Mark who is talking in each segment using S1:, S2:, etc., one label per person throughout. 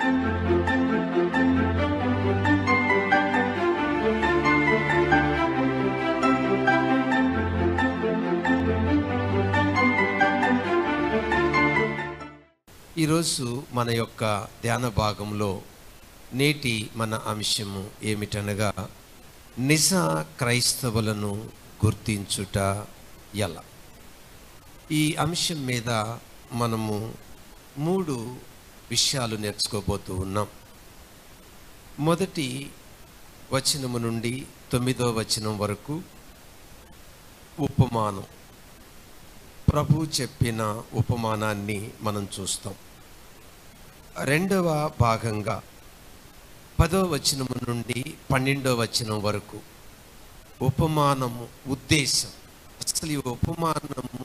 S1: ఈరోజు మన యొక్క ధ్యాన భాగంలో నేటి మన అంశము ఏమిటనగా నిజ క్రైస్తవులను గుర్తించుట ఎలా ఈ అంశం మీద మనము మూడు విషయాలు నేర్చుకోబోతూ ఉన్నాం మొదటి వచనము నుండి తొమ్మిదో వచనం వరకు ఉపమానం ప్రభు చెప్పిన ఉపమానాన్ని మనం చూస్తాం రెండవ భాగంగా పదో వచనం నుండి పన్నెండో వచనం వరకు ఉపమానము ఉద్దేశం అసలు ఈ ఉపమానము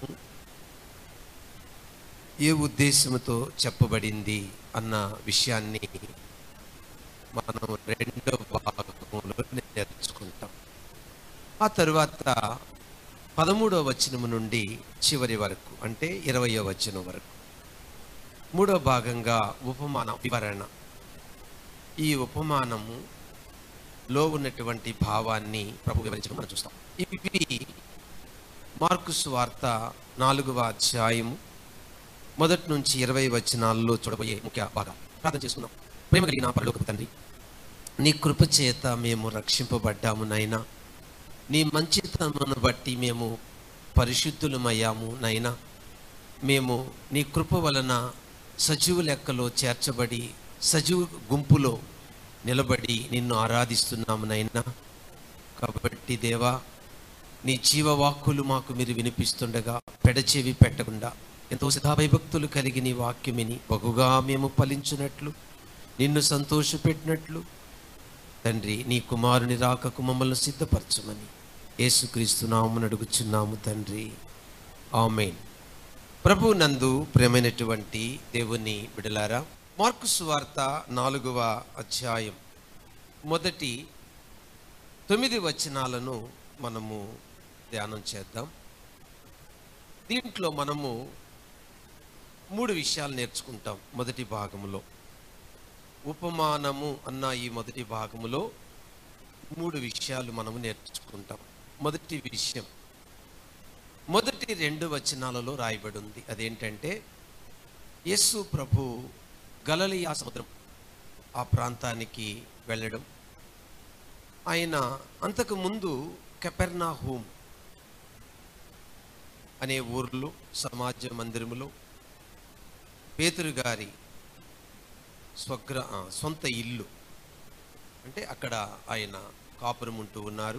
S1: ఏ ఉద్దేశంతో చెప్పబడింది అన్న విషయాన్ని మనం రెండవ భాగంలో నేర్చుకుంటాం ఆ తరువాత పదమూడవ వచనము నుండి చివరి వరకు అంటే ఇరవయో వచనం వరకు మూడో భాగంగా ఉపమాన వివరణ ఈ ఉపమానము లో ఉన్నటువంటి భావాన్ని ప్రభు వివరించడం మనం చూస్తాం ఇవి మార్కు వార్త నాలుగవ అధ్యాయము మొదటి నుంచి ఇరవై వచనాల్లో చూడబోయే ముఖ్య భాగం ప్రార్థన చేసుకుందాం ప్రేమ కలిగిన పరలోకపు తండ్రి నీ కృప చేత మేము రక్షింపబడ్డాము నైనా నీ మంచితనమును బట్టి మేము పరిశుద్ధులమయ్యాము నైనా మేము నీ కృప వలన సజీవ లెక్కలో చేర్చబడి సజీవ గుంపులో నిలబడి నిన్ను ఆరాధిస్తున్నాము నైనా కాబట్టి దేవా నీ జీవవాక్కులు మాకు మీరు వినిపిస్తుండగా పెడచెవి పెట్టకుండా ఎంతో భక్తులు కలిగి నీ వాక్యమిని బహుగా మేము ఫలించినట్లు నిన్ను సంతోషపెట్టినట్లు తండ్రి నీ కుమారుని రాకకు మమ్మల్ని సిద్ధపరచమని యేసుక్రీస్తు నామమున అడుగుచున్నాము తండ్రి ఆమెన్ ప్రభు నందు ప్రేమైనటువంటి దేవుని బిడలారా మార్కు సువార్త నాలుగవ అధ్యాయం మొదటి తొమ్మిది వచనాలను మనము ధ్యానం చేద్దాం దీంట్లో మనము మూడు విషయాలు నేర్చుకుంటాం మొదటి భాగంలో ఉపమానము అన్న ఈ మొదటి భాగములో మూడు విషయాలు మనము నేర్చుకుంటాం మొదటి విషయం మొదటి రెండు వచనాలలో రాయబడి ఉంది అదేంటంటే యేసు ప్రభు గలలియా సముద్రం ఆ ప్రాంతానికి వెళ్ళడం ఆయన అంతకు ముందు కెపెర్నా హోమ్ అనే ఊర్లో సమాజ మందిరములో పేతురు గారి స్వగ్ర ఆ, సొంత ఇల్లు అంటే అక్కడ ఆయన కాపురం ఉంటూ ఉన్నారు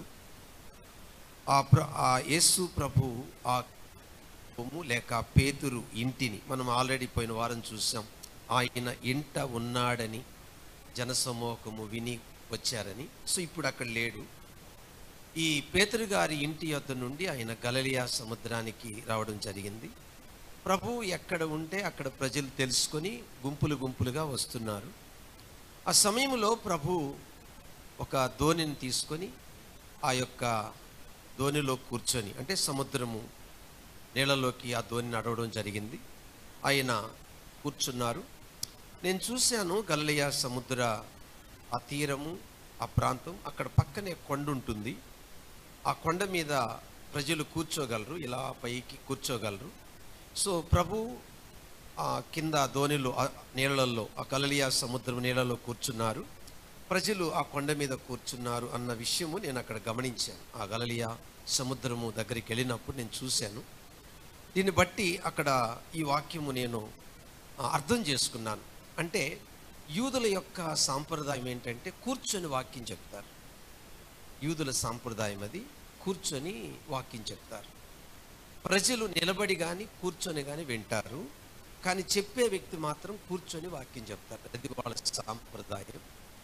S1: ఆ ప్ర ఆ యేసు ప్రభు ఆ భూము లేక పేతురు ఇంటిని మనం ఆల్రెడీ పోయిన వారం చూసాం ఆయన ఇంట ఉన్నాడని జనసమూహము విని వచ్చారని సో ఇప్పుడు అక్కడ లేడు ఈ పేతురు గారి ఇంటి యొద్ద నుండి ఆయన గలలియా సముద్రానికి రావడం జరిగింది ప్రభు ఎక్కడ ఉంటే అక్కడ ప్రజలు తెలుసుకొని గుంపులు గుంపులుగా వస్తున్నారు ఆ సమయంలో ప్రభు ఒక ధోనిని తీసుకొని ఆ యొక్క ధోనిలో కూర్చొని అంటే సముద్రము నీళ్ళలోకి ఆ ధోని నడవడం జరిగింది ఆయన కూర్చున్నారు నేను చూశాను గలలియా సముద్ర ఆ తీరము ఆ ప్రాంతం అక్కడ పక్కనే కొండ ఉంటుంది ఆ కొండ మీద ప్రజలు కూర్చోగలరు ఇలా పైకి కూర్చోగలరు సో ప్రభు ఆ కింద ధోనిలో ఆ నీళ్ళల్లో ఆ గలలియా సముద్రం నీళ్ళలో కూర్చున్నారు ప్రజలు ఆ కొండ మీద కూర్చున్నారు అన్న విషయము నేను అక్కడ గమనించాను ఆ గలలియా సముద్రము దగ్గరికి వెళ్ళినప్పుడు నేను చూశాను దీన్ని బట్టి అక్కడ ఈ వాక్యము నేను ఆ, అర్థం చేసుకున్నాను అంటే యూదుల యొక్క సాంప్రదాయం ఏంటంటే కూర్చొని వాక్యం చెప్తారు యూదుల సాంప్రదాయం అది కూర్చొని వాక్యం చెప్తారు ప్రజలు నిలబడి కానీ కూర్చొని కానీ వింటారు కానీ చెప్పే వ్యక్తి మాత్రం కూర్చొని వాక్యం చెప్తారు అది వాళ్ళ సాంప్రదాయం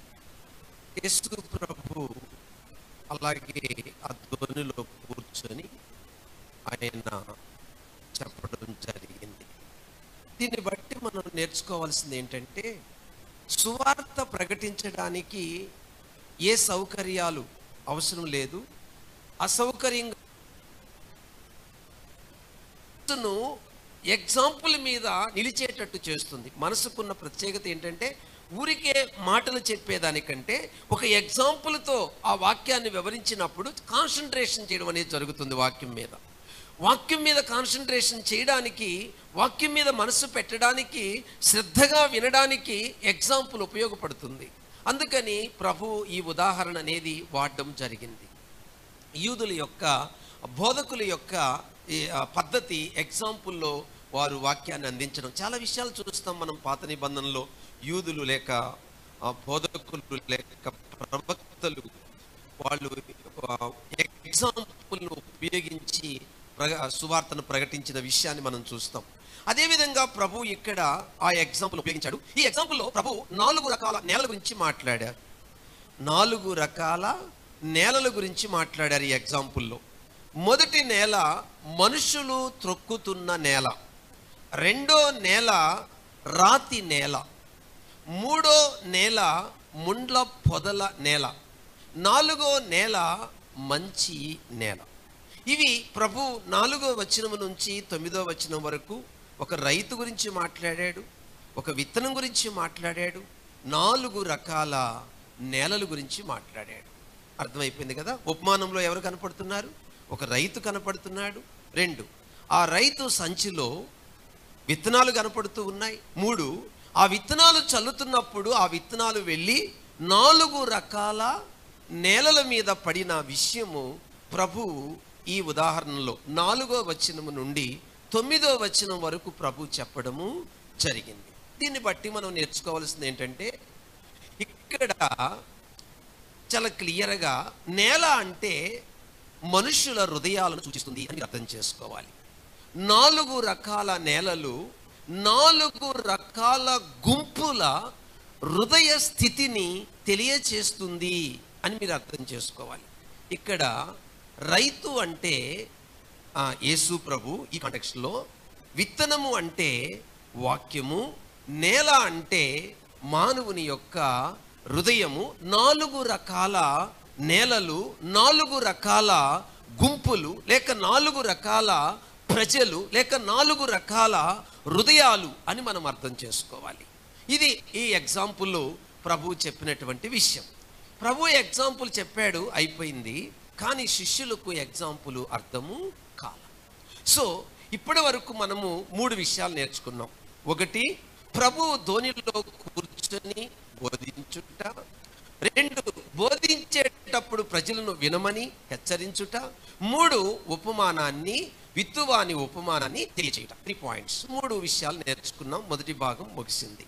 S1: యేసు ప్రభు అలాగే ఆ ధ్వనిలో కూర్చొని ఆయన చెప్పడం జరిగింది దీన్ని బట్టి మనం నేర్చుకోవాల్సింది ఏంటంటే సువార్త ప్రకటించడానికి ఏ సౌకర్యాలు అవసరం లేదు అసౌకర్యంగా మనసును ఎగ్జాంపుల్ మీద నిలిచేటట్టు చేస్తుంది మనసుకున్న ప్రత్యేకత ఏంటంటే ఊరికే మాటలు చెప్పేదానికంటే ఒక ఎగ్జాంపుల్తో ఆ వాక్యాన్ని వివరించినప్పుడు కాన్సన్ట్రేషన్ చేయడం అనేది జరుగుతుంది వాక్యం మీద వాక్యం మీద కాన్సన్ట్రేషన్ చేయడానికి వాక్యం మీద మనసు పెట్టడానికి శ్రద్ధగా వినడానికి ఎగ్జాంపుల్ ఉపయోగపడుతుంది అందుకని ప్రభు ఈ ఉదాహరణ అనేది వాడడం జరిగింది యూదుల యొక్క బోధకుల యొక్క ఈ, ఆ, పద్ధతి ఎగ్జాంపుల్లో వారు వాక్యాన్ని అందించడం చాలా విషయాలు చూస్తాం మనం పాత నిబంధనలో యూదులు లేక ఆ, బోధకులు లేక ప్రవక్తలు వాళ్ళు ఎగ్జాంపుల్ను ఉపయోగించి ప్రగ సువార్తను ప్రకటించిన విషయాన్ని మనం చూస్తాం అదేవిధంగా ప్రభు ఇక్కడ ఆ ఎగ్జాంపుల్ ఉపయోగించాడు ఈ ఎగ్జాంపుల్లో ప్రభు నాలుగు రకాల నేలల గురించి మాట్లాడారు నాలుగు రకాల నేలల గురించి మాట్లాడారు ఈ ఎగ్జాంపుల్లో మొదటి నేల మనుషులు త్రొక్కుతున్న నేల రెండో నేల రాతి నేల మూడో నేల ముండ్ల పొదల నేల నాలుగో నేల మంచి నేల ఇవి ప్రభు నాలుగో వచనం నుంచి తొమ్మిదో వచనం వరకు ఒక రైతు గురించి మాట్లాడాడు ఒక విత్తనం గురించి మాట్లాడాడు నాలుగు రకాల నేలల గురించి మాట్లాడాడు అర్థమైపోయింది కదా ఉపమానంలో ఎవరు కనపడుతున్నారు ఒక రైతు కనపడుతున్నాడు రెండు ఆ రైతు సంచిలో విత్తనాలు కనపడుతూ ఉన్నాయి మూడు ఆ విత్తనాలు చల్లుతున్నప్పుడు ఆ విత్తనాలు వెళ్ళి నాలుగు రకాల నేలల మీద పడిన విషయము ప్రభు ఈ ఉదాహరణలో నాలుగో వచనము నుండి తొమ్మిదో వచనం వరకు ప్రభు చెప్పడము జరిగింది దీన్ని బట్టి మనం నేర్చుకోవాల్సింది ఏంటంటే ఇక్కడ చాలా క్లియర్గా నేల అంటే మనుషుల హృదయాలను సూచిస్తుంది అని అర్థం చేసుకోవాలి నాలుగు రకాల నేలలు నాలుగు రకాల గుంపుల హృదయ స్థితిని తెలియచేస్తుంది అని మీరు అర్థం చేసుకోవాలి ఇక్కడ రైతు అంటే ఆ, యేసు ప్రభు ఈ కాంటెక్స్ట్లో విత్తనము అంటే వాక్యము నేల అంటే మానవుని యొక్క హృదయము నాలుగు రకాల నేలలు నాలుగు రకాల గుంపులు లేక నాలుగు రకాల ప్రజలు లేక నాలుగు రకాల హృదయాలు అని మనం అర్థం చేసుకోవాలి ఇది ఈ ఎగ్జాంపుల్లో ప్రభు చెప్పినటువంటి విషయం ప్రభు ఎగ్జాంపుల్ చెప్పాడు అయిపోయింది కానీ శిష్యులకు ఎగ్జాంపుల్ అర్థము కాల సో ఇప్పటి వరకు మనము మూడు విషయాలు నేర్చుకున్నాం ఒకటి ప్రభు ధోనిలో కూర్చొని బోధించుట రెండు బోధించేటప్పుడు ప్రజలను వినమని హెచ్చరించుట మూడు ఉపమానాన్ని విత్తువాని ఉపమానాన్ని తెలియచేయట త్రీ పాయింట్స్ మూడు విషయాలు నేర్చుకున్నాం మొదటి భాగం ముగిసింది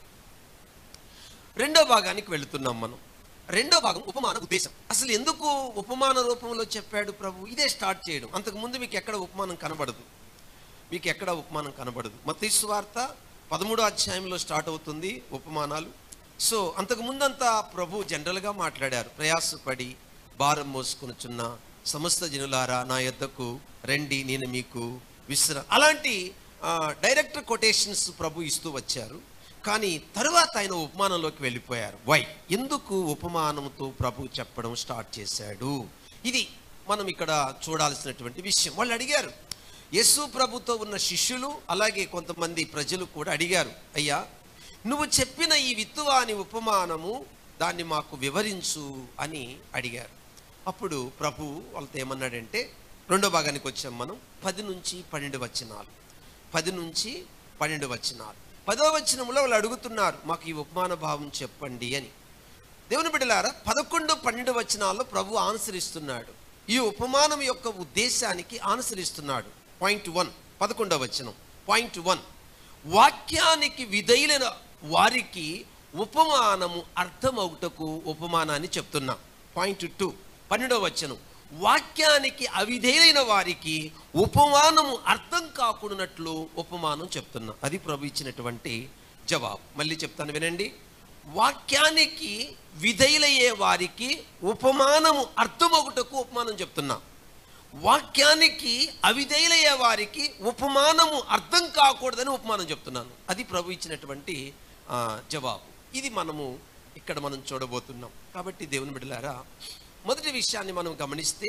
S1: రెండో భాగానికి వెళుతున్నాం మనం రెండో భాగం ఉపమాన ఉద్దేశం అసలు ఎందుకు ఉపమాన రూపంలో చెప్పాడు ప్రభు ఇదే స్టార్ట్ చేయడం అంతకు ముందు మీకు ఎక్కడ ఉపమానం కనబడదు మీకు ఎక్కడ ఉపమానం కనబడదు మతీసు వార్త పదమూడో అధ్యాయంలో స్టార్ట్ అవుతుంది ఉపమానాలు సో అంతకు ముందంతా ప్రభు జనరల్గా మాట్లాడారు ప్రయాసపడి భారం మోసుకొనుచున్న సమస్త జనులారా నా యొద్దకు రండి నేను మీకు విశ్ర అలాంటి డైరెక్ట్ కొటేషన్స్ ప్రభు ఇస్తూ వచ్చారు కానీ తరువాత ఆయన ఉపమానంలోకి వెళ్ళిపోయారు వై ఎందుకు ఉపమానంతో ప్రభు చెప్పడం స్టార్ట్ చేశాడు ఇది మనం ఇక్కడ చూడాల్సినటువంటి విషయం వాళ్ళు అడిగారు యేసు ప్రభుతో ఉన్న శిష్యులు అలాగే కొంతమంది ప్రజలు కూడా అడిగారు అయ్యా నువ్వు చెప్పిన ఈ విత్తువాని ఉపమానము దాన్ని మాకు వివరించు అని అడిగారు అప్పుడు ప్రభు వాళ్ళతో ఏమన్నాడంటే రెండో భాగానికి వచ్చాం మనం పది నుంచి పన్నెండు వచనాలు పది నుంచి పన్నెండు వచనాలు పదో వచనంలో వాళ్ళు అడుగుతున్నారు మాకు ఈ ఉపమాన భావం చెప్పండి అని దేవుని బిడ్డలారా పదకొండు పన్నెండు వచనాల్లో ప్రభు ఆన్సర్ ఇస్తున్నాడు ఈ ఉపమానం యొక్క ఉద్దేశానికి ఆన్సర్ ఇస్తున్నాడు పాయింట్ వన్ పదకొండవ వచనం పాయింట్ వన్ వాక్యానికి విధైలైన వారికి ఉపమానము అర్థమవుటకు ఉపమానాన్ని చెప్తున్నా పాయింట్ టూ పన్నెండవ వచనం వాక్యానికి అవిధేయులైన వారికి ఉపమానము అర్థం కాకుండానట్లు ఉపమానం చెప్తున్నా అది ప్రభు ఇచ్చినటువంటి జవాబు మళ్ళీ చెప్తాను వినండి వాక్యానికి విధేయులయ్యే వారికి ఉపమానము అర్థమొకటకు ఉపమానం చెప్తున్నా వాక్యానికి అవిధేయులయ్యే వారికి ఉపమానము అర్థం కాకూడదని ఉపమానం చెప్తున్నాను అది ప్రభు ఇచ్చినటువంటి ఆ, జవాబు ఇది మనము ఇక్కడ మనం చూడబోతున్నాం కాబట్టి దేవుని బిడ్డలారా మొదటి విషయాన్ని మనం గమనిస్తే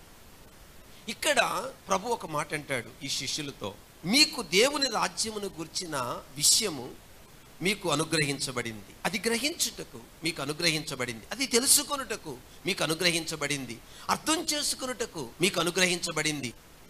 S1: ఇక్కడ ప్రభు ఒక మాట అంటాడు ఈ శిష్యులతో మీకు దేవుని రాజ్యమును గుర్చిన విషయము మీకు అనుగ్రహించబడింది అది అది గ్రహించుటకు మీకు అనుగ్రహించబడింది అది తెలుసుకొనుటకు మీకు అనుగ్రహించబడింది అర్థం చేసుకొనుటకు మీకు అనుగ్రహించబడింది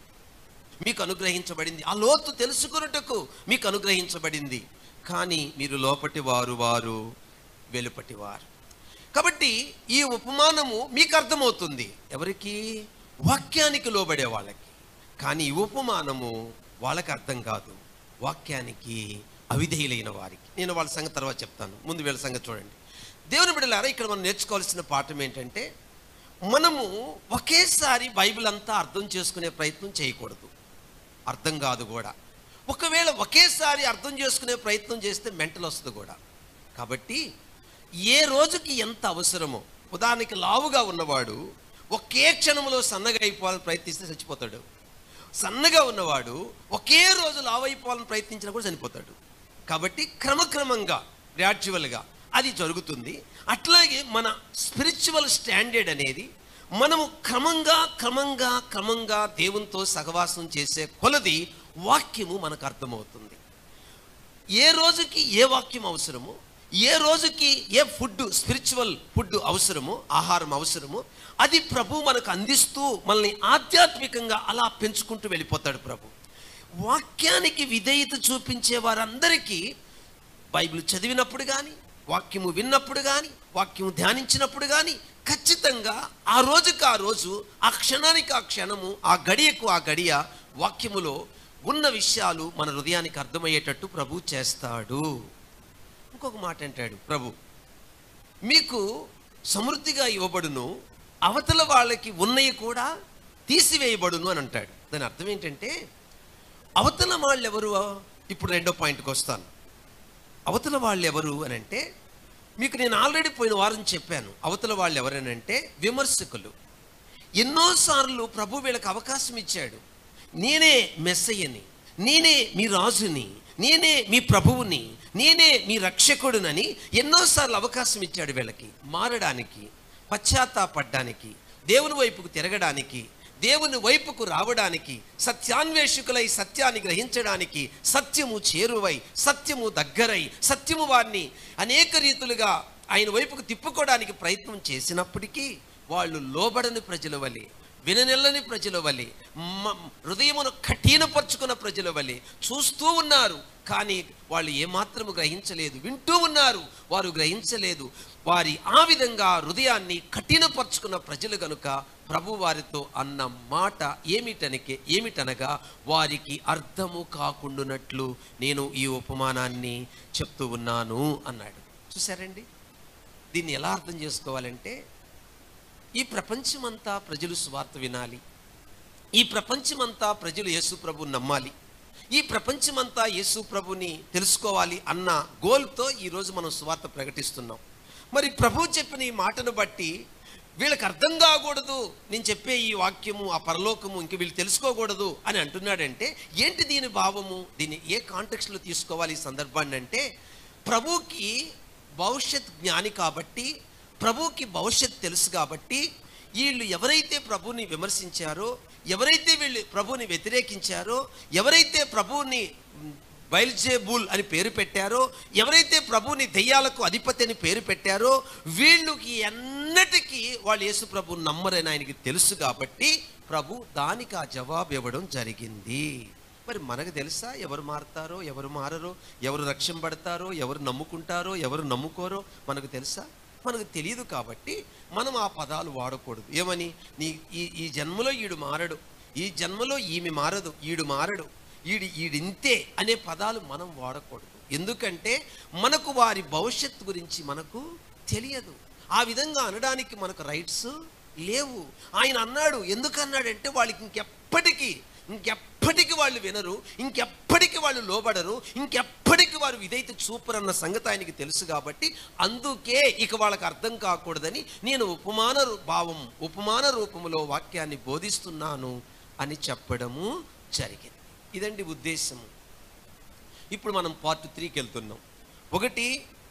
S1: మీకు అనుగ్రహించబడింది ఆ లోతు తెలుసుకొనుటకు మీకు అనుగ్రహించబడింది కానీ మీరు లోపటి వారు వారు వెలుపటి వారు కాబట్టి ఈ ఉపమానము మీకు అర్థమవుతుంది ఎవరికి వాక్యానికి లోబడే వాళ్ళకి కానీ ఈ ఉపమానము వాళ్ళకి అర్థం కాదు వాక్యానికి అవిధేయులైన వారికి నేను వాళ్ళ సంగతి తర్వాత చెప్తాను ముందు వీళ్ళ సంగతి చూడండి దేవుని బిడ్డలారా ఇక్కడ మనం నేర్చుకోవాల్సిన పాఠం ఏంటంటే మనము ఒకేసారి బైబిల్ అంతా అర్థం చేసుకునే ప్రయత్నం చేయకూడదు అర్థం కాదు కూడా ఒకవేళ ఒకేసారి అర్థం చేసుకునే ప్రయత్నం చేస్తే మెంటల్ వస్తుంది కూడా కాబట్టి ఏ రోజుకి ఎంత అవసరమో ఉదాహరణకి లావుగా ఉన్నవాడు ఒకే క్షణంలో సన్నగా అయిపోవాలని ప్రయత్నిస్తే చచ్చిపోతాడు సన్నగా ఉన్నవాడు ఒకే రోజు లావు అయిపోవాలని ప్రయత్నించినా కూడా చనిపోతాడు కాబట్టి క్రమక్రమంగా గ్రాడ్యువల్గా అది జరుగుతుంది అట్లాగే మన స్పిరిచువల్ స్టాండర్డ్ అనేది మనము క్రమంగా క్రమంగా క్రమంగా దేవునితో సహవాసం చేసే కొలది వాక్యము మనకు అర్థమవుతుంది ఏ రోజుకి ఏ వాక్యం అవసరమో ఏ రోజుకి ఏ ఫుడ్ స్పిరిచువల్ ఫుడ్ అవసరమో ఆహారం అవసరమో అది ప్రభు మనకు అందిస్తూ మనల్ని ఆధ్యాత్మికంగా అలా పెంచుకుంటూ వెళ్ళిపోతాడు ప్రభు వాక్యానికి విధేయత చూపించే వారందరికీ బైబిల్ చదివినప్పుడు కానీ వాక్యము విన్నప్పుడు కానీ వాక్యము ధ్యానించినప్పుడు కానీ ఖచ్చితంగా ఆ రోజుకి ఆ రోజు ఆ క్షణానికి ఆ క్షణము ఆ గడియకు ఆ గడియ వాక్యములో ఉన్న విషయాలు మన హృదయానికి అర్థమయ్యేటట్టు ప్రభు చేస్తాడు ఇంకొక మాట అంటాడు ప్రభు మీకు సమృద్ధిగా ఇవ్వబడును అవతల వాళ్ళకి ఉన్నవి కూడా తీసివేయబడును అని అంటాడు దాని అర్థం ఏంటంటే అవతల వాళ్ళు ఎవరు ఇప్పుడు రెండో పాయింట్కి వస్తాను అవతల వాళ్ళు ఎవరు అని అంటే మీకు నేను ఆల్రెడీ పోయిన వారం చెప్పాను అవతల వాళ్ళు ఎవరనంటే విమర్శకులు ఎన్నోసార్లు ప్రభు వీళ్ళకి అవకాశం ఇచ్చాడు నేనే మెస్సయ్యని నేనే మీ రాజుని నేనే మీ ప్రభువుని నేనే మీ రక్షకుడునని ఎన్నోసార్లు అవకాశం ఇచ్చాడు వీళ్ళకి మారడానికి పశ్చాత్తాపడ్డానికి దేవుని వైపుకు తిరగడానికి దేవుని వైపుకు రావడానికి సత్యాన్వేషకులై సత్యాన్ని గ్రహించడానికి సత్యము చేరువై సత్యము దగ్గరై సత్యము వారిని అనేక రీతులుగా ఆయన వైపుకు తిప్పుకోవడానికి ప్రయత్నం చేసినప్పటికీ వాళ్ళు లోబడని ప్రజల వలె విననెల్లని ప్రజల వలె మ- హృదయమును కఠినపరుచుకున్న ప్రజల వలె చూస్తూ ఉన్నారు కానీ వాళ్ళు ఏమాత్రము గ్రహించలేదు వింటూ ఉన్నారు వారు గ్రహించలేదు వారి ఆ విధంగా హృదయాన్ని కఠినపరుచుకున్న ప్రజలు గనుక ప్రభు వారితో అన్న మాట ఏమిటనకే ఏమిటనగా వారికి అర్థము కాకుండానట్లు నేను ఈ ఉపమానాన్ని చెప్తూ ఉన్నాను అన్నాడు చూసారండి దీన్ని ఎలా అర్థం చేసుకోవాలంటే ఈ ప్రపంచమంతా ప్రజలు స్వార్థ వినాలి ఈ ప్రపంచమంతా ప్రజలు యేసు ప్రభు నమ్మాలి ఈ ప్రపంచమంతా యేసు ప్రభుని తెలుసుకోవాలి అన్న గోల్తో ఈరోజు మనం స్వార్థ ప్రకటిస్తున్నాం మరి ప్రభు చెప్పిన ఈ మాటను బట్టి వీళ్ళకి అర్థం కాకూడదు నేను చెప్పే ఈ వాక్యము ఆ పరలోకము ఇంక వీళ్ళు తెలుసుకోకూడదు అని అంటున్నాడంటే ఏంటి దీని భావము దీన్ని ఏ కాంటెక్స్లో తీసుకోవాలి ఈ సందర్భాన్ని అంటే ప్రభుకి భవిష్యత్ జ్ఞాని కాబట్టి ప్రభుకి భవిష్యత్ తెలుసు కాబట్టి వీళ్ళు ఎవరైతే ప్రభుని విమర్శించారో ఎవరైతే వీళ్ళు ప్రభుని వ్యతిరేకించారో ఎవరైతే ప్రభుని మ్, బయల్జేబుల్ అని పేరు పెట్టారో ఎవరైతే ప్రభుని దెయ్యాలకు అధిపతి అని పేరు పెట్టారో వీళ్ళకి ఎన్నటికీ వాళ్ళు యేసు ప్రభు నమ్మరని ఆయనకి తెలుసు కాబట్టి ప్రభు దానికి ఆ జవాబు ఇవ్వడం జరిగింది మరి మనకు తెలుసా ఎవరు మారుతారో ఎవరు మారరో ఎవరు రక్షింపడతారో ఎవరు నమ్ముకుంటారో ఎవరు నమ్ముకోరో మనకు తెలుసా మనకు తెలియదు కాబట్టి మనం ఆ పదాలు వాడకూడదు ఏమని నీ ఈ ఈ జన్మలో ఈడు మారడు ఈ జన్మలో ఈమె మారదు ఈడు మారడు ఈడు ఈడింతే అనే పదాలు మనం వాడకూడదు ఎందుకంటే మనకు వారి భవిష్యత్తు గురించి మనకు తెలియదు ఆ విధంగా అనడానికి మనకు రైట్స్ లేవు ఆయన అన్నాడు ఎందుకు అన్నాడంటే వాళ్ళకి ఇంకెప్పటికీ ఇంకెప్పటికీ వాళ్ళు వినరు ఇంకెప్పటికీ వాళ్ళు లోబడరు ఇంకెప్పటికీ వారు విధైతే చూపరు అన్న సంగతి ఆయనకి తెలుసు కాబట్టి అందుకే ఇక వాళ్ళకి అర్థం కాకూడదని నేను ఉపమాన రూ- భావం ఉపమాన రూపంలో వాక్యాన్ని బోధిస్తున్నాను అని చెప్పడము జరిగింది ఇదండి ఉద్దేశము ఇప్పుడు మనం పార్ట్ త్రీకి వెళ్తున్నాం ఒకటి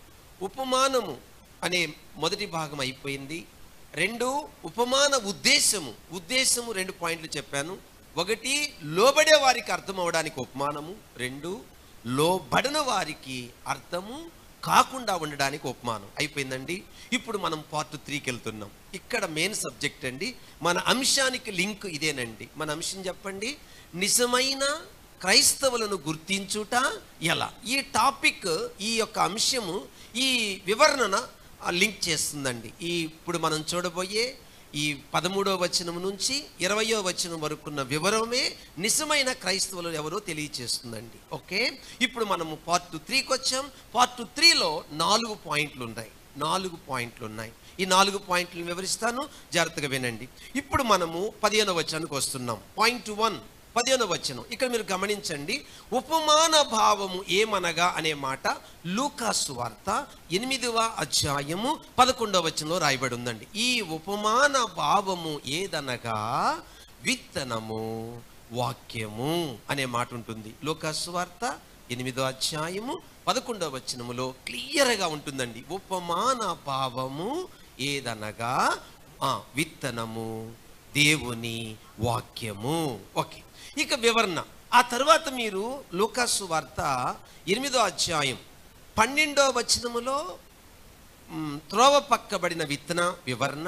S1: ఉపమానము అనే మొదటి భాగం అయిపోయింది రెండు ఉపమాన ఉద్దేశము ఉద్దేశము రెండు పాయింట్లు చెప్పాను ఒకటి లోబడే వారికి అర్థం అవడానికి ఉపమానము రెండు లోబడిన వారికి అర్థము కాకుండా ఉండడానికి ఉపమానం అయిపోయిందండి ఇప్పుడు మనం పార్ట్ త్రీకి వెళ్తున్నాం ఇక్కడ మెయిన్ సబ్జెక్ట్ అండి మన అంశానికి లింక్ ఇదేనండి మన అంశం చెప్పండి నిజమైన క్రైస్తవులను గుర్తించుట ఎలా ఈ టాపిక్ ఈ యొక్క అంశము ఈ వివరణ లింక్ చేస్తుందండి ఈ ఇప్పుడు మనం చూడబోయే ఈ పదమూడవ వచనం నుంచి ఇరవయో వచనం వరకున్న వివరమే నిజమైన క్రైస్తవులు ఎవరో తెలియచేస్తుందండి ఓకే ఇప్పుడు మనము పార్ట్ త్రీకి వచ్చాం పార్ట్ త్రీలో నాలుగు పాయింట్లు ఉన్నాయి నాలుగు పాయింట్లు ఉన్నాయి ఈ నాలుగు పాయింట్లు వివరిస్తాను జాగ్రత్తగా వినండి ఇప్పుడు మనము పదిహేనవ వచనానికి వస్తున్నాం పాయింట్ వన్ పదిహేను వచనం ఇక్కడ మీరు గమనించండి ఉపమాన భావము ఏమనగా అనే మాట లూకాసు వార్త ఎనిమిదవ అధ్యాయము పదకొండవ వచనంలో రాయబడి ఉందండి ఈ ఉపమాన భావము ఏదనగా విత్తనము వాక్యము అనే మాట ఉంటుంది లూకాసు వార్త ఎనిమిదో అధ్యాయము పదకొండవ వచనములో క్లియర్గా ఉంటుందండి ఉపమాన భావము ఏదనగా ఆ, విత్తనము దేవుని వాక్యము ఓకే ఇక వివరణ ఆ తర్వాత మీరు లూకాసు వార్త ఎనిమిదో అధ్యాయం పన్నెండో వచనములో మ్, త్రోవ పక్కబడిన విత్తన వివరణ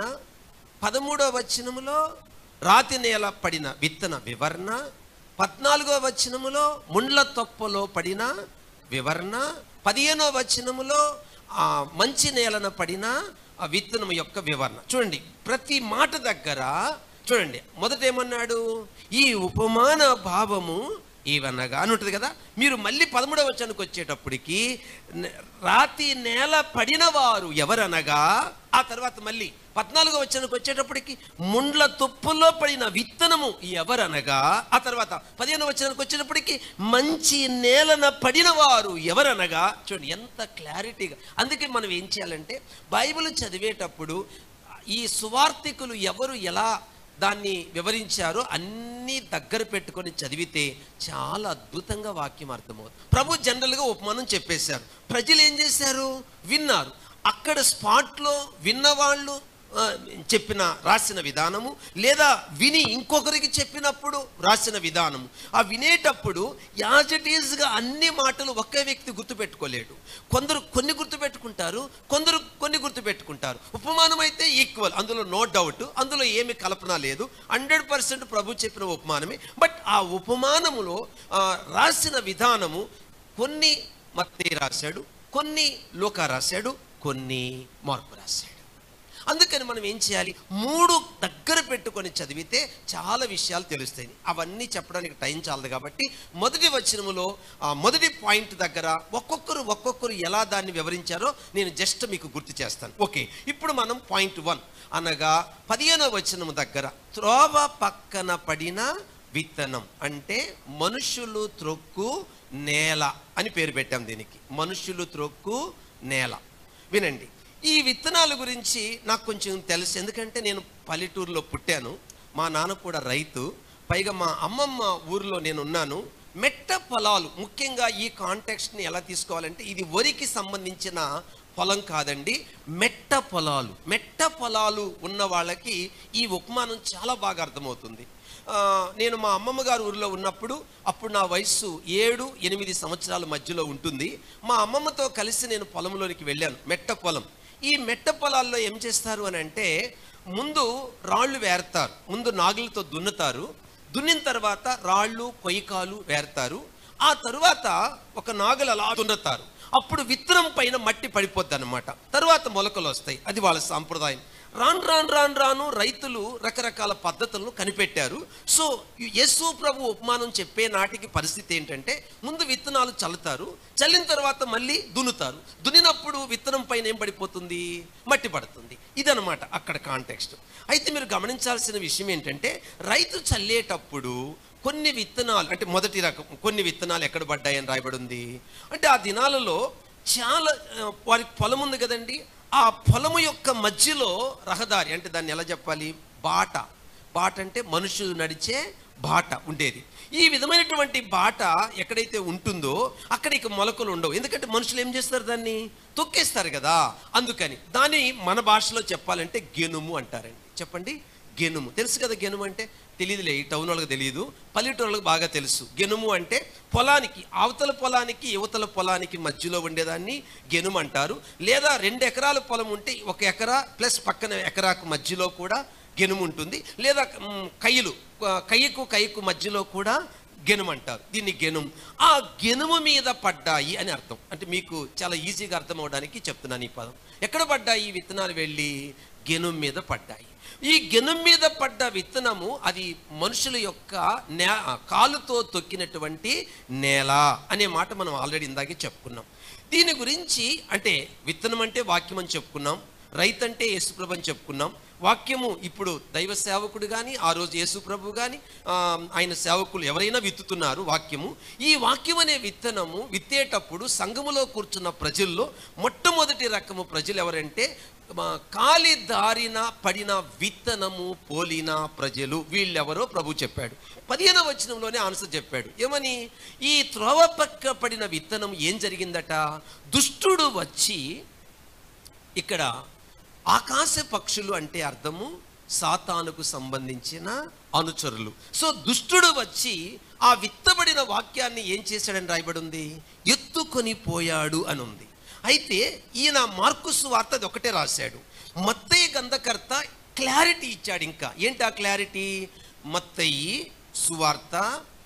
S1: పదమూడో వచనములో రాతి నేల పడిన విత్తన వివరణ పద్నాలుగో వచనములో ముండ్ల తొప్పలో పడిన వివరణ పదిహేనో వచనములో ఆ మంచి నేలన పడిన ఆ విత్తనం యొక్క వివరణ చూడండి ప్రతి మాట దగ్గర చూడండి మొదట ఏమన్నాడు ఈ ఉపమాన భావము ఏవనగా అని ఉంటుంది కదా మీరు మళ్ళీ పదమూడవ వచనానికి వచ్చేటప్పటికి న- రాతి నేల పడిన వారు ఎవరనగా ఆ తర్వాత మళ్ళీ పద్నాలుగో వచనానికి వచ్చేటప్పటికి ముండ్ల తుప్పుల్లో పడిన విత్తనము ఎవరనగా ఆ తర్వాత పదిహేను వచనానికి వచ్చేటప్పటికి మంచి నేలన పడిన వారు ఎవరనగా చూడండి ఎంత క్లారిటీగా అందుకే మనం ఏం చేయాలంటే బైబిల్ చదివేటప్పుడు ఈ సువార్థికులు ఎవరు ఎలా దాన్ని వివరించారో అన్నీ దగ్గర పెట్టుకొని చదివితే చాలా అద్భుతంగా వాక్యం అర్థమవుతుంది ప్రభు జనరల్గా ఉపమానం చెప్పేశారు ప్రజలు ఏం చేశారు విన్నారు అక్కడ స్పాట్లో విన్నవాళ్ళు ఆ, చెప్పిన రాసిన విధానము లేదా విని ఇంకొకరికి చెప్పినప్పుడు రాసిన విధానము ఆ వినేటప్పుడు యాజ్ ఇట్ ఈజ్గా అన్ని మాటలు ఒకే వ్యక్తి గుర్తుపెట్టుకోలేడు కొందరు కొన్ని గుర్తుపెట్టుకుంటారు కొందరు కొన్ని గుర్తుపెట్టుకుంటారు ఉపమానం అయితే ఈక్వల్ అందులో నో డౌట్ అందులో ఏమి కల్పన లేదు హండ్రెడ్ పర్సెంట్ ప్రభు చెప్పిన ఉపమానమే బట్ ఆ ఉపమానములో ఆ, రాసిన విధానము కొన్ని మత్తే రాశాడు కొన్ని లోక రాశాడు కొన్ని మార్పు రాశాడు అందుకని మనం ఏం చేయాలి మూడు దగ్గర పెట్టుకొని చదివితే చాలా విషయాలు తెలుస్తాయి అవన్నీ చెప్పడానికి టైం చాలదు కాబట్టి మొదటి వచనములో ఆ మొదటి పాయింట్ దగ్గర ఒక్కొక్కరు ఒక్కొక్కరు ఎలా దాన్ని వివరించారో నేను జస్ట్ మీకు గుర్తు చేస్తాను ఓకే ఇప్పుడు మనం పాయింట్ వన్ అనగా పదిహేనవ వచనము దగ్గర త్రోవ పక్కన పడిన విత్తనం అంటే మనుషులు త్రొక్కు నేల అని పేరు పెట్టాం దీనికి మనుషులు త్రొక్కు నేల వినండి ఈ విత్తనాల గురించి నాకు కొంచెం తెలుసు ఎందుకంటే నేను పల్లెటూరులో పుట్టాను మా నాన్న కూడా రైతు పైగా మా అమ్మమ్మ ఊరిలో నేను ఉన్నాను మెట్ట పొలాలు ముఖ్యంగా ఈ కాంటెక్స్ట్ని ఎలా తీసుకోవాలంటే ఇది వరికి సంబంధించిన పొలం కాదండి మెట్ట పొలాలు మెట్ట పొలాలు ఉన్న వాళ్ళకి ఈ ఉపమానం చాలా బాగా అర్థమవుతుంది ఆ, నేను మా అమ్మమ్మ గారు ఊరిలో ఉన్నప్పుడు అప్పుడు నా వయస్సు ఏడు ఎనిమిది సంవత్సరాల మధ్యలో ఉంటుంది మా అమ్మమ్మతో కలిసి నేను పొలంలోనికి వెళ్ళాను మెట్ట పొలం ఈ మెట్ట పొలాల్లో ఏం చేస్తారు అని అంటే ముందు రాళ్ళు వేరతారు ముందు నాగులతో దున్నుతారు దున్నిన తర్వాత రాళ్ళు కొయ్యకాలు వేరతారు ఆ తరువాత ఒక నాగలు అలా దున్నుతారు అప్పుడు విత్తనం పైన మట్టి పడిపోద్ది అనమాట తర్వాత మొలకలు వస్తాయి అది వాళ్ళ సాంప్రదాయం రాను రాను రాను రాను రైతులు రకరకాల పద్ధతులను కనిపెట్టారు సో యేసు ప్రభు ఉపమానం చెప్పే నాటికి పరిస్థితి ఏంటంటే ముందు విత్తనాలు చల్లుతారు చల్లిన తర్వాత మళ్ళీ దున్నుతారు దున్నినప్పుడు విత్తనం పైన ఏం పడిపోతుంది మట్టి పడుతుంది ఇదనమాట అక్కడ కాంటెక్స్ట్ అయితే మీరు గమనించాల్సిన విషయం ఏంటంటే రైతు చల్లేటప్పుడు కొన్ని విత్తనాలు అంటే మొదటి రకం కొన్ని విత్తనాలు ఎక్కడ పడ్డాయని రాయబడి ఉంది అంటే ఆ దినాలలో చాలా ఆ, వారి పొలం ఉంది కదండి ఆ పొలము యొక్క మధ్యలో రహదారి అంటే దాన్ని ఎలా చెప్పాలి బాట బాట అంటే మనుషులు నడిచే బాట ఉండేది ఈ విధమైనటువంటి బాట ఎక్కడైతే ఉంటుందో అక్కడ ఇక మొలకలు ఉండవు ఎందుకంటే మనుషులు ఏం చేస్తారు దాన్ని తొక్కేస్తారు కదా అందుకని దాన్ని మన భాషలో చెప్పాలంటే గెనుము అంటారండి చెప్పండి గెనుము తెలుసు కదా గెనుము అంటే తెలియదులే ఈ టౌన్ వాళ్ళకి తెలియదు పల్లెటూళ్ళకి బాగా తెలుసు గెనుము అంటే పొలానికి అవతల పొలానికి యువతల పొలానికి మధ్యలో ఉండేదాన్ని గెనుము అంటారు లేదా రెండు ఎకరాల పొలం ఉంటే ఒక ఎకరా ప్లస్ పక్కన ఎకరాకు మధ్యలో కూడా గెనుము ఉంటుంది లేదా మ్, కయ్యలు ఆ, కయ్యకు కయ్యకు మధ్యలో కూడా గెనుము అంటారు దీన్ని గెనుము ఆ గెనుము మీద పడ్డాయి అని అర్థం అంటే మీకు చాలా ఈజీగా అర్థం అవడానికి చెప్తున్నాను ఈ పదం ఎక్కడ పడ్డాయి ఈ విత్తనాలు వెళ్ళి గెనుము మీద పడ్డాయి ఈ గెనుం మీద పడ్డ విత్తనము అది మనుషుల యొక్క నే కాలుతో తొక్కినటువంటి నేల అనే మాట మనం ఆల్రెడీ ఇందాకే చెప్పుకున్నాం దీని గురించి అంటే విత్తనం అంటే వాక్యం అని చెప్పుకున్నాం రైతు అంటే యేసుప్రభు అని చెప్పుకున్నాం వాక్యము ఇప్పుడు దైవ సేవకుడు కానీ ఆ రోజు యేసుప్రభు కానీ ఆయన సేవకులు ఎవరైనా విత్తుతున్నారు వాక్యము ఈ వాక్యం అనే విత్తనము విత్తేటప్పుడు సంఘములో కూర్చున్న ప్రజల్లో మొట్టమొదటి రకము ప్రజలు ఎవరంటే మా కాలి దారిన పడిన విత్తనము పోలిన ప్రజలు వీళ్ళెవరో ప్రభు చెప్పాడు పదిహేన వచనంలోనే ఆన్సర్ చెప్పాడు ఏమని ఈ త్రోవ పక్క పడిన విత్తనం ఏం జరిగిందట దుష్టుడు వచ్చి ఇక్కడ ఆకాశ పక్షులు అంటే అర్థము సాతానుకు సంబంధించిన అనుచరులు సో దుష్టుడు వచ్చి ఆ విత్తబడిన వాక్యాన్ని ఏం చేశాడని రాయబడి ఉంది ఎత్తుకొని పోయాడు అని ఉంది అయితే ఈయన మార్కుసు వార్త అది ఒకటే రాశాడు మత్తయ్య గంధకర్త క్లారిటీ ఇచ్చాడు ఇంకా ఏంటి ఆ క్లారిటీ మత్తయి సువార్త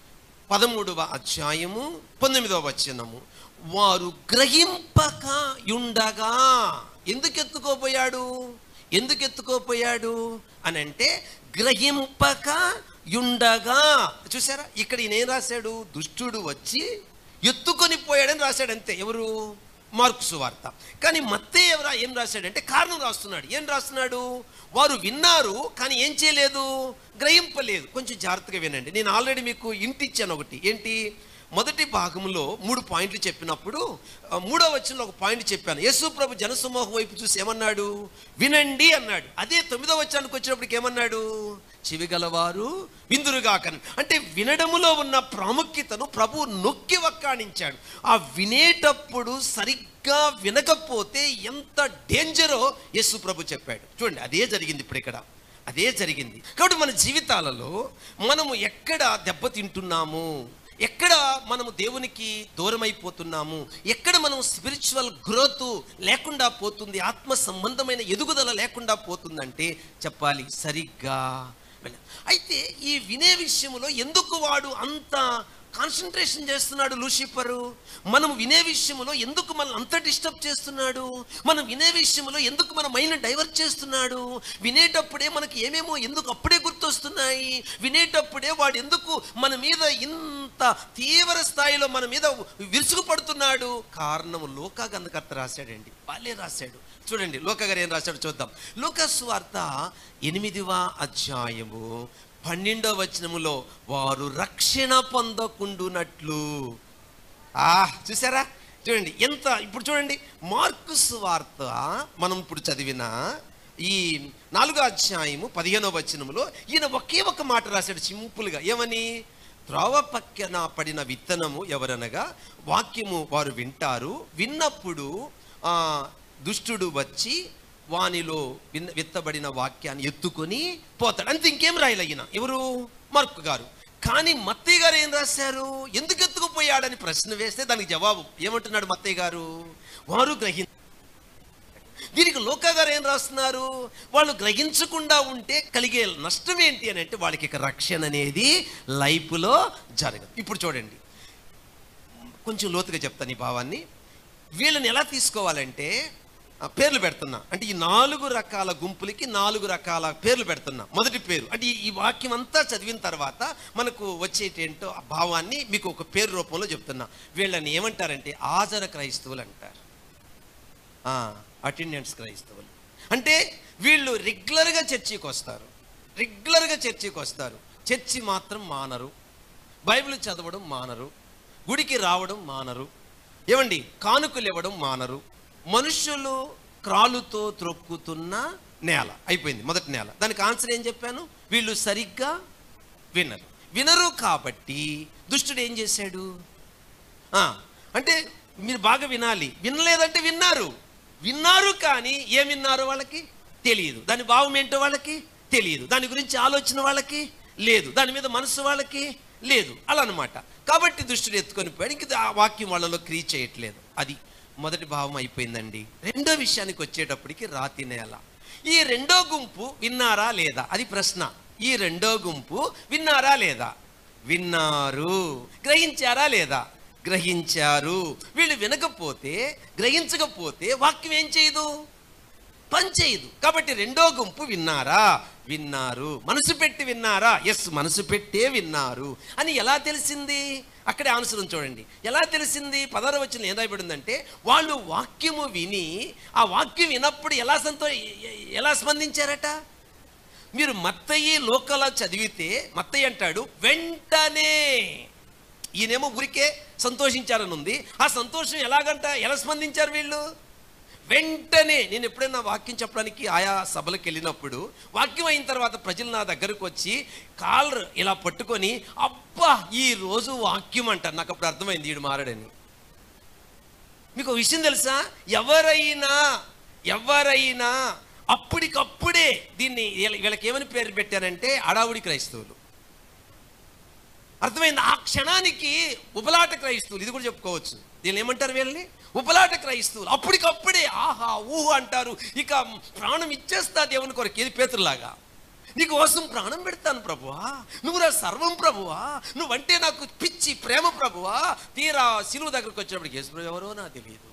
S1: పదమూడవ అధ్యాయము పంతొమ్మిదవ వచనము వారు గ్రహింపక యుండగా ఎందుకు ఎత్తుకోపోయాడు ఎందుకు ఎత్తుకోపోయాడు అని అంటే గ్రహింపక యుండగా చూసారా ఇక్కడ ఈయన ఏం రాశాడు దుష్టుడు వచ్చి ఎత్తుకొని పోయాడని రాశాడు అంతే ఎవరు మార్క్స్ వార్త కానీ మత్తే ఎవరా ఏం రాశాడంటే కారణం రాస్తున్నాడు ఏం రాస్తున్నాడు వారు విన్నారు కానీ ఏం చేయలేదు గ్రహింపలేదు కొంచెం జాగ్రత్తగా వినండి నేను ఆల్రెడీ మీకు ఇంటి ఇచ్చాను ఒకటి ఏంటి మొదటి భాగంలో మూడు పాయింట్లు చెప్పినప్పుడు ఆ, మూడో వచనంలో ఒక పాయింట్ చెప్పాను యేసు ప్రభు జనసమూహం వైపు చూసి ఏమన్నాడు వినండి అన్నాడు అదే తొమ్మిదో వచనానికి వచ్చినప్పటికి ఏమన్నాడు చెవిగలవారు విందురుగాకని అంటే వినడములో ఉన్న ప్రాముఖ్యతను ప్రభు నొక్కి వక్కాణించాడు ఆ వినేటప్పుడు సరిగ్గా వినకపోతే ఎంత డేంజరో యేసు ప్రభు చెప్పాడు చూడండి అదే జరిగింది ఇప్పుడు ఇక్కడ అదే జరిగింది కాబట్టి మన జీవితాలలో మనము ఎక్కడ దెబ్బతింటున్నాము ఎక్కడ మనము దేవునికి దూరం అయిపోతున్నాము ఎక్కడ మనం స్పిరిచువల్ గ్రోత్ లేకుండా పోతుంది ఆత్మ సంబంధమైన ఎదుగుదల లేకుండా పోతుందంటే చెప్పాలి సరిగ్గా వెళ్ళ- అయితే ఈ వినే విషయంలో ఎందుకు వాడు అంత కాన్సన్ట్రేషన్ చేస్తున్నాడు లూసిఫరు మనం వినే విషయంలో ఎందుకు మనం అంత డిస్టర్బ్ చేస్తున్నాడు మనం వినే విషయంలో ఎందుకు మన మైండ్ డైవర్ట్ చేస్తున్నాడు వినేటప్పుడే మనకి ఏమేమో ఎందుకు అప్పుడే గుర్తొస్తున్నాయి వినేటప్పుడే వాడు ఎందుకు మన మీద ఇంత తీవ్ర స్థాయిలో మన మీద విరుసుగు పడుతున్నాడు కారణం లోకా గంధకర్త రాశాడండి వాళ్ళే రాశాడు చూడండి లోక గారు ఏం రాశాడు చూద్దాం లోకస్ వార్త ఎనిమిదివ అధ్యాయము పన్నెండవ వచనములో వారు రక్షణ పొందకుండునట్లు ఆ చూసారా చూడండి ఎంత ఇప్పుడు చూడండి మార్కుస్ వార్త మనం ఇప్పుడు చదివిన ఈ నాలుగో అధ్యాయము పదిహేనో వచనములో ఈయన ఒకే ఒక మాట రాశాడు సింపుల్గా ఏమని త్రోవ పక్కన పడిన విత్తనము ఎవరనగా వాక్యము వారు వింటారు విన్నప్పుడు ఆ, దుష్టుడు వచ్చి వానిలో విన్న విత్తబడిన వాక్యాన్ని ఎత్తుకొని పోతాడు అంతే ఇంకేం రాయలయ్యిన ఎవరు మార్కు గారు కానీ మత్తయ్య గారు ఏం రాశారు ఎందుకు ఎత్తుకుపోయాడని ప్రశ్న వేస్తే దానికి జవాబు ఏమంటున్నాడు మత్తయ్య గారు వారు గ్రహి దీనికి లోకా గారు ఏం రాస్తున్నారు వాళ్ళు గ్రహించకుండా ఉంటే కలిగే నష్టం ఏంటి అని అంటే వాళ్ళకి ఇక రక్షణ అనేది లైఫ్లో జరగదు ఇప్పుడు చూడండి కొంచెం లోతుగా చెప్తాను ఈ భావాన్ని వీళ్ళని ఎలా తీసుకోవాలంటే ఆ, పేర్లు పెడుతున్నా అంటే ఈ నాలుగు రకాల గుంపులకి నాలుగు రకాల పేర్లు పెడుతున్నా మొదటి పేరు అంటే ఈ- ఈ వాక్యం అంతా చదివిన తర్వాత మనకు వచ్చేటేంటో ఆ భావాన్ని మీకు ఒక పేరు రూపంలో చెప్తున్నా వీళ్ళని ఏమంటారంటే ఆజర క్రైస్తవులు అంటారు అటెండెన్స్ క్రైస్తవులు అంటే వీళ్ళు రెగ్యులర్గా చర్చికి వస్తారు రెగ్యులర్గా చర్చికి వస్తారు చర్చి మాత్రం మానరు బైబిల్ చదవడం మానరు గుడికి రావడం మానరు ఏమండి కానుకలు ఇవ్వడం మానరు మనుషులు క్రాలుతో త్రొక్కుతున్న నేల అయిపోయింది మొదటి నేల దానికి ఆన్సర్ ఏం చెప్పాను వీళ్ళు సరిగ్గా వినరు వినరు కాబట్టి దుష్టుడు ఏం చేశాడు ఆ, అంటే మీరు బాగా వినాలి వినలేదంటే విన్నారు విన్నారు కానీ ఏం విన్నారు వాళ్ళకి తెలియదు దాని భావం ఏంటో వాళ్ళకి తెలియదు దాని గురించి ఆలోచన వాళ్ళకి లేదు దాని మీద మనసు వాళ్ళకి లేదు అలా అనమాట కాబట్టి దృష్టిని ఎత్తుకొని పోయాడు ఇంక ఆ వాక్యం వాళ్ళలో క్రియ చేయట్లేదు అది మొదటి భావం అయిపోయిందండి రెండో విషయానికి వచ్చేటప్పటికి రాతి నేల ఈ రెండో గుంపు విన్నారా లేదా అది ప్రశ్న ఈ రెండో గుంపు విన్నారా లేదా విన్నారు గ్రహించారా లేదా గ్రహించారు వీళ్ళు వినకపోతే గ్రహించకపోతే వాక్యం ఏం చేయదు పని చేయదు కాబట్టి రెండో గుంపు విన్నారా విన్నారు మనసు పెట్టి విన్నారా ఎస్ మనసు పెట్టే విన్నారు అని ఎలా తెలిసింది అక్కడే ఆన్సర్ చూడండి ఎలా తెలిసింది పదహార వచ్చిన ఏం రాయబడిందంటే వాళ్ళు వాక్యము విని ఆ వాక్యం వినప్పుడు ఎలా సంతో ఎలా స్పందించారట మీరు మత్తయి లోకల చదివితే మత్తయ్య అంటాడు వెంటనే ఈయనేమో ఊరికే సంతోషించారని ఉంది ఆ సంతోషం ఎలాగంట ఎలా స్పందించారు వీళ్ళు వెంటనే నేను ఎప్పుడైనా వాక్యం చెప్పడానికి ఆయా సభలకు వెళ్ళినప్పుడు వాక్యం అయిన తర్వాత ప్రజలు నా దగ్గరకు వచ్చి కాలర్ ఇలా పట్టుకొని అబ్బా ఈ రోజు వాక్యం అంటారు నాకు అప్పుడు అర్థమైంది వీడు మారడని మీకు ఒక విషయం తెలుసా ఎవరైనా ఎవరైనా అప్పటికప్పుడే దీన్ని వీళ్ళ- వీళ్ళకి ఏమని పేరు పెట్టారంటే అడావుడి క్రైస్తవులు అర్థమైంది ఆ క్షణానికి ఉపలాట క్రైస్తవులు ఇది కూడా చెప్పుకోవచ్చు దీన్ని ఏమంటారు వీళ్ళని ఉపలాట క్రైస్తవులు అప్పటికప్పుడే ఆహా ఊహ అంటారు ఇక ప్రాణం ఇచ్చేస్తా దేవుని కొరకు ఇది పేతురులాగా నీకు కోసం ప్రాణం పెడతాను ప్రభువా నువ్వు నా సర్వం ప్రభువా నువ్వంటే నాకు పిచ్చి ప్రేమ ప్రభువా తీరా శిలువు దగ్గరకు వచ్చినప్పుడు యేసు ప్రభు ఎవరో నాకు తెలియదు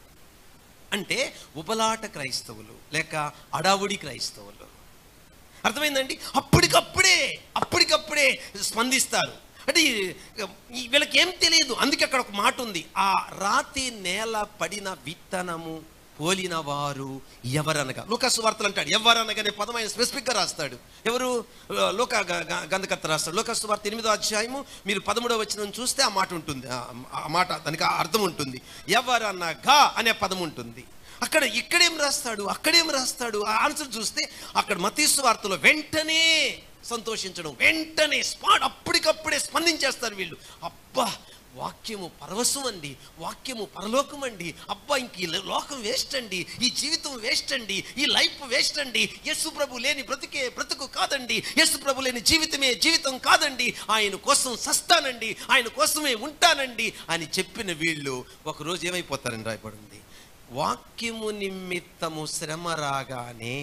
S1: అంటే ఉపలాట క్రైస్తవులు లేక అడావుడి క్రైస్తవులు అర్థమైందండి అప్పటికప్పుడే అప్పటికప్పుడే స్పందిస్తారు అంటే ఈ- ఈ వీళ్ళకి ఏం తెలియదు అందుకే అక్కడ ఒక మాట ఉంది ఆ రాతి నేల పడిన విత్తనము పోలిన వారు ఎవరనగా లోకస్ వార్తలు అంటాడు ఎవరనగానే పదం ఆయన స్పెసిఫిక్గా రాస్తాడు ఎవరు లోక గ- గ- గంధకర్త రాస్తాడు లోకస్ వార్త ఎనిమిదో అధ్యాయము మీరు పదమూడవ వచ్చిన చూస్తే ఆ మాట ఉంటుంది ఆ ఆ మాట దానికి ఆ అర్థం ఉంటుంది ఎవరనగా అనే పదం ఉంటుంది అక్కడ ఇక్కడేం రాస్తాడు అక్కడేం రాస్తాడు ఆ ఆన్సర్ చూస్తే అక్కడ మతీసు వార్తలో వెంటనే సంతోషించడం వెంటనే స్పాట్ అప్పటికప్పుడే స్పందించేస్తారు వీళ్ళు అబ్బా వాక్యము పరవశం అండి వాక్యము పరలోకం అండి అబ్బా ఇంక ఈ లోకం వేస్ట్ అండి ఈ జీవితం వేస్ట్ అండి ఈ లైఫ్ వేస్ట్ అండి యేసు ప్రభు లేని బ్రతికే బ్రతుకు కాదండి యేసు ప్రభు లేని జీవితమే జీవితం కాదండి ఆయన కోసం సస్తానండి ఆయన కోసమే ఉంటానండి అని చెప్పిన వీళ్ళు ఒకరోజు ఏమైపోతారని రాయబడింది వాక్యము నిమిత్తము శ్రమ రాగానే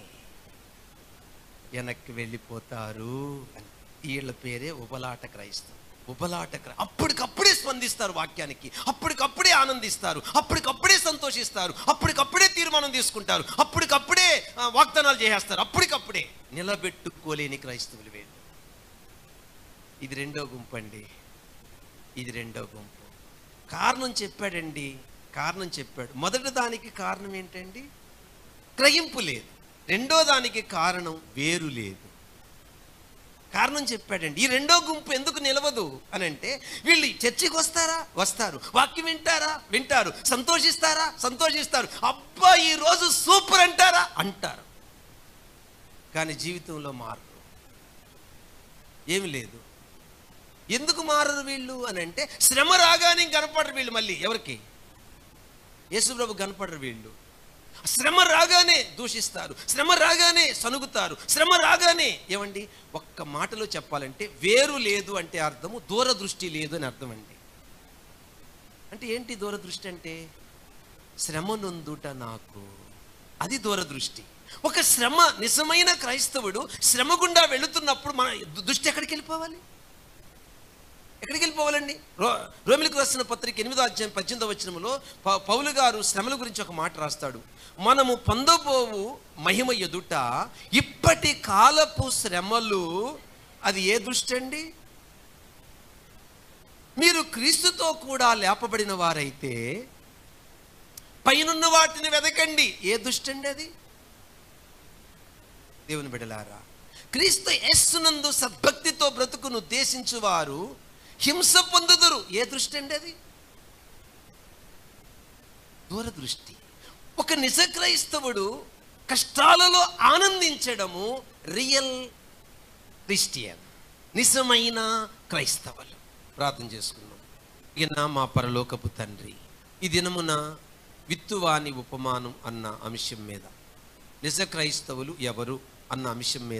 S1: వెనక్కి వెళ్ళిపోతారు అని వీళ్ళ పేరే ఉపలాట క్రైస్తవం ఉపలాట క్రై అప్పటికప్పుడే స్పందిస్తారు వాక్యానికి అప్పటికప్పుడే ఆనందిస్తారు అప్పటికప్పుడే సంతోషిస్తారు అప్పటికప్పుడే తీర్మానం తీసుకుంటారు అప్పటికప్పుడే ఆ, వాగ్దానాలు చేసేస్తారు అప్పటికప్పుడే నిలబెట్టుకోలేని క్రైస్తవులు వీళ్ళు ఇది రెండో గుంపు అండి ఇది రెండో గుంపు కారణం చెప్పాడండి కారణం చెప్పాడు మొదటి దానికి కారణం ఏంటండి గ్రహింపు లేదు రెండో దానికి కారణం వేరు లేదు కారణం చెప్పాడండి ఈ రెండో గుంపు ఎందుకు నిలవదు అని అంటే వీళ్ళు చర్చికి వస్తారా వస్తారు వాక్యం వింటారా వింటారు సంతోషిస్తారా సంతోషిస్తారు అబ్బా ఈ రోజు సూపర్ అంటారా అంటారు కానీ జీవితంలో మారరు ఏమి లేదు ఎందుకు మారరు వీళ్ళు అని అంటే శ్రమ రాగానే కనపడరు వీళ్ళు మళ్ళీ ఎవరికి యేసుప్రభు కనపడరు వీళ్ళు శ్రమ రాగానే దూషిస్తారు శ్రమ రాగానే సనుగుతారు శ్రమ రాగానే ఏమండి ఒక్క మాటలో చెప్పాలంటే వేరు లేదు అంటే అర్థము దూరదృష్టి లేదు అని అర్థం అండి అంటే ఏంటి దూరదృష్టి అంటే శ్రమ నొందుట నాకు అది దూరదృష్టి ఒక శ్రమ నిజమైన క్రైస్తవుడు శ్రమ గుండా వెళుతున్నప్పుడు మన దృష్టి ఎక్కడికి వెళ్ళిపోవాలి ఎక్కడికి వెళ్ళిపోవాలండి రో రోమిలకు రాసిన పత్రిక ఎనిమిదో అధ్యాయం పద్దెనిమిదో వచనములో ప- పౌలు గారు శ్రమల గురించి ఒక మాట రాస్తాడు మనము పొందబోవు మహిమ ఎదుట ఇప్పటి కాలపు శ్రమలు అది ఏ దృష్టి అండి మీరు క్రీస్తుతో కూడా లేపబడిన వారైతే పైనున్న వాటిని వెదకండి ఏ దృష్టి అండి అది దేవుని బిడలారా క్రీస్తు యస్సునందు సద్భక్తితో బ్రతుకును ఉద్దేశించు వారు హింస పొందుదురు ఏ దృష్టి అండి అది దూరదృష్టి ఒక నిజ క్రైస్తవుడు కష్టాలలో ఆనందించడము రియల్ క్రిస్టియన్ నిజమైన క్రైస్తవులు ప్రార్థన చేసుకున్నాం ఈయన మా పరలోకపు తండ్రి ఈ దినమున విత్తువాని ఉపమానం అన్న అంశం మీద నిజ క్రైస్తవులు ఎవరు అన్న అంశం మీద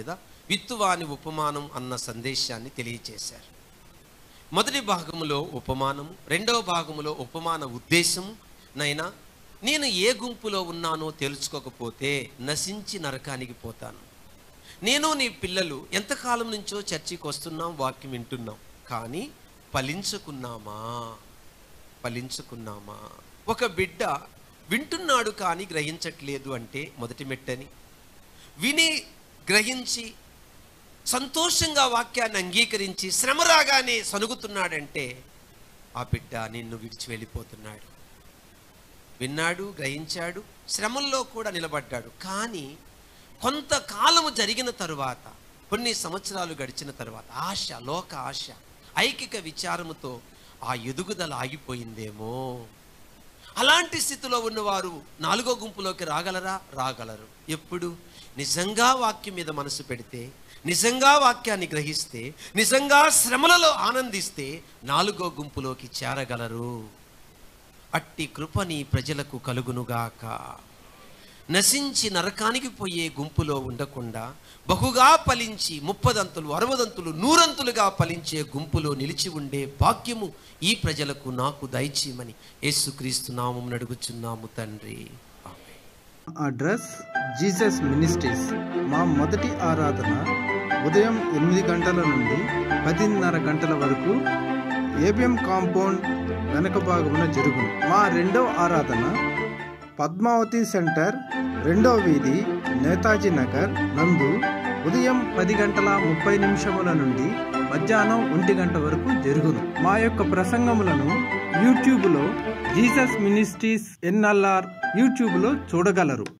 S1: విత్తువాని ఉపమానం అన్న సందేశాన్ని తెలియచేశారు మొదటి భాగములో ఉపమానము రెండవ భాగములో ఉపమాన ఉద్దేశము నైనా నేను ఏ గుంపులో ఉన్నానో తెలుసుకోకపోతే నశించి నరకానికి పోతాను నేను నీ పిల్లలు ఎంతకాలం నుంచో చర్చికి వస్తున్నాం వాక్యం వింటున్నాం కానీ ఫలించుకున్నామా ఫలించుకున్నామా ఒక బిడ్డ వింటున్నాడు కానీ గ్రహించట్లేదు అంటే మొదటి మెట్టని విని గ్రహించి సంతోషంగా వాక్యాన్ని అంగీకరించి శ్రమ రాగానే సనుగుతున్నాడంటే ఆ బిడ్డ నిన్ను విడిచి వెళ్ళిపోతున్నాడు విన్నాడు గ్రహించాడు శ్రమల్లో కూడా నిలబడ్డాడు కానీ కొంతకాలము జరిగిన తరువాత కొన్ని సంవత్సరాలు గడిచిన తరువాత ఆశ లోక ఆశ ఐకిక విచారముతో ఆ ఎదుగుదల ఆగిపోయిందేమో అలాంటి స్థితిలో ఉన్నవారు నాలుగో గుంపులోకి రాగలరా రాగలరు ఎప్పుడు నిజంగా వాక్యం మీద మనసు పెడితే నిజంగా వాక్యాన్ని గ్రహిస్తే నిజంగా శ్రమలలో ఆనందిస్తే నాలుగో గుంపులోకి చేరగలరు అట్టి కృప నీ ప్రజలకు కలుగునుగాక నశించి నరకానికి పోయే గుంపులో ఉండకుండా బహుగా ఫలించి ముప్పదంతులు అరవదంతులు నూరంతులుగా ఫలించే గుంపులో నిలిచి ఉండే భాగ్యము ఈ ప్రజలకు నాకు దయచేయమని యేసుక్రీస్తు నామం నడుగుచున్నాము తండ్రి ఆమేన్.
S2: అడ్రస్ జీసస్ మినిస్ట్రీస్ మా మొదటి ఆరాధన ఉదయం ఎనిమిది గంటల నుండి పదిన్నర గంటల వరకు ఏబిఎం కాంపౌండ్ వెనక భాగమున జరుగును మా రెండవ ఆరాధన పద్మావతి సెంటర్ రెండో వీధి నేతాజీ నగర్ నందు ఉదయం పది గంటల ముప్పై నిమిషముల నుండి మధ్యాహ్నం ఒంటి గంట వరకు జరుగును మా యొక్క ప్రసంగములను యూట్యూబ్లో జీసస్ మినిస్ట్రీస్ ఎన్ఎల్ఆర్ యూట్యూబ్లో చూడగలరు